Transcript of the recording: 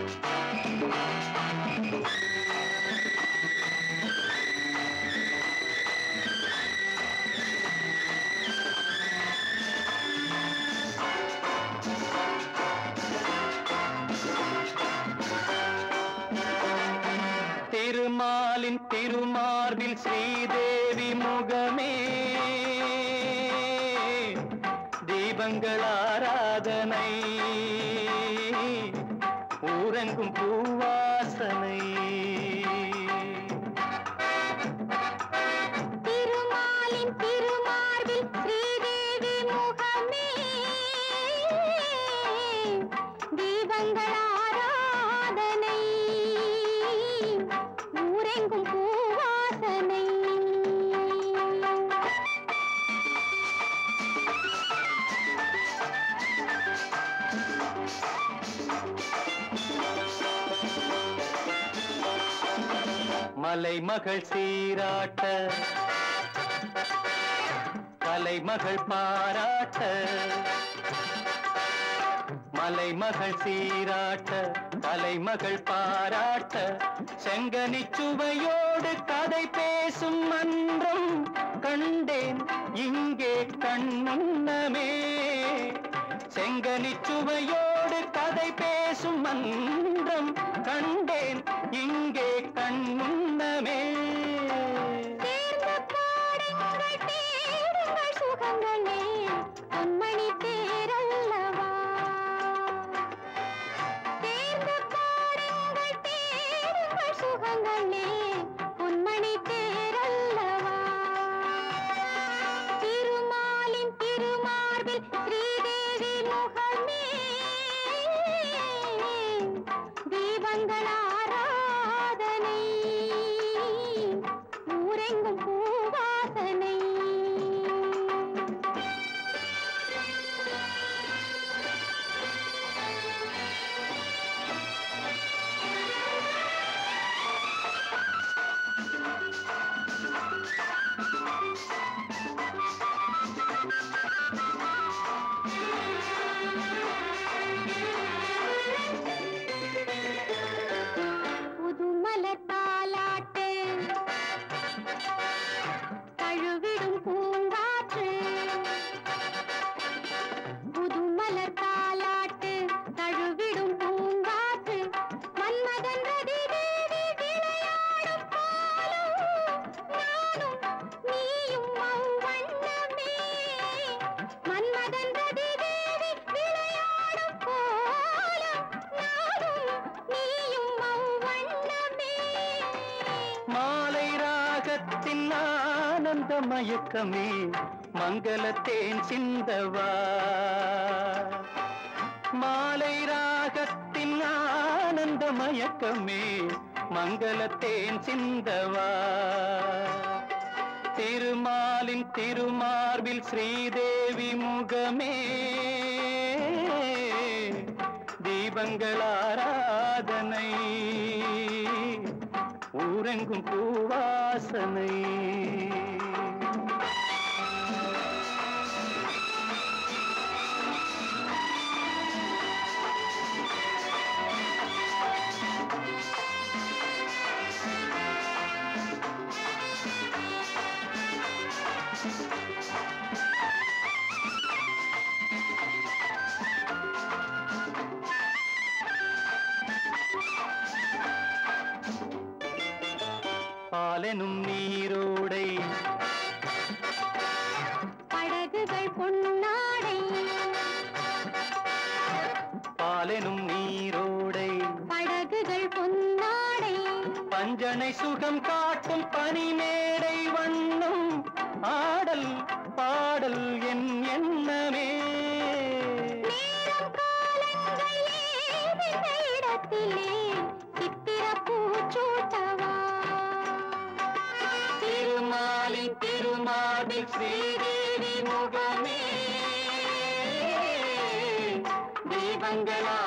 திருமாலின் திருமார்பில் ஸ்ரீதேவி முகமே தீபங்கள் ஆராதனை ஊரெங்கும் பூவாசனை திருமாலின் திருமார்பில் ஸ்ரீதேவி முகமே தீபங்கள் ஆராதனை ஊரெங்கும் பூவாசனை மலைமகள் சீராட்ட கலைமகள் பாராட்ட மலைமகள் சீராட்ட கலைமகள் பாராட்ட செங்கனி சுவையோடு கதை பேசும் மன்றம் கண்டேன் இங்கே கண்முன்னமே செங்கனி சுவையோடு கதை பேசும் மன்றம் கண்டேன் இங்கே கண்முன்னமே சேர்ந்து பாடுங்கள் தேடுங்கள் சுகங்களே பொன்மணி தேரல்லவா சேர்ந்து பாடுங்கள் தேடுங்கள் சுகங்களே பொன்மணி தேரல்லவா திருமாலின் திருமார்பில் ஸ்ரீதேவி முகமே தீபங்கள் ஆராதனை ஊரெங்கும் பூவாசனை புதுமலர் தாலாட்டு தழுவிடும் பூங்காற்று புதுமலர் தாலாட்டு தழுவிடும் பூங்காற்று மன்மதன் ரதி தேவி விளையாடும் பாலும் நானும் நீயும் அவ்வண்ணமே மன்மதன் ரதி தேவி விளையாடும் கோலம் நானும் நீயும் அவ்வண்ணமே மாலை ராகத்தின் ஆனந்த மயக்கமே மங்களத்தேன் சிந்தவா மாலை ராகத்தின் ஆனந்த மயக்கமே மங்களத்தேன் சிந்தவா திருமாலின் திருமார்பில் ஸ்ரீதேவி முகமே தீபங்கள் ஆராதனை ஊரெங்கும் பூவாசனை பாலெனும் நீரோடை படகுகள் பொன்னாடை பாலெனும் நீரோடை படகுகள் பொன்னாடை பஞ்சனை சுகம் காட்டும் பனிமேடை வண்ணம் ஆடல் பாடல் என் எண்ணமே நேரம் காலங்கள் ஏதின இடத்திலே சித்திர பூச்சூட்டவா திருமாலின் திருமாலில் ஸ்ரீதேவி முகமே தீபங்களா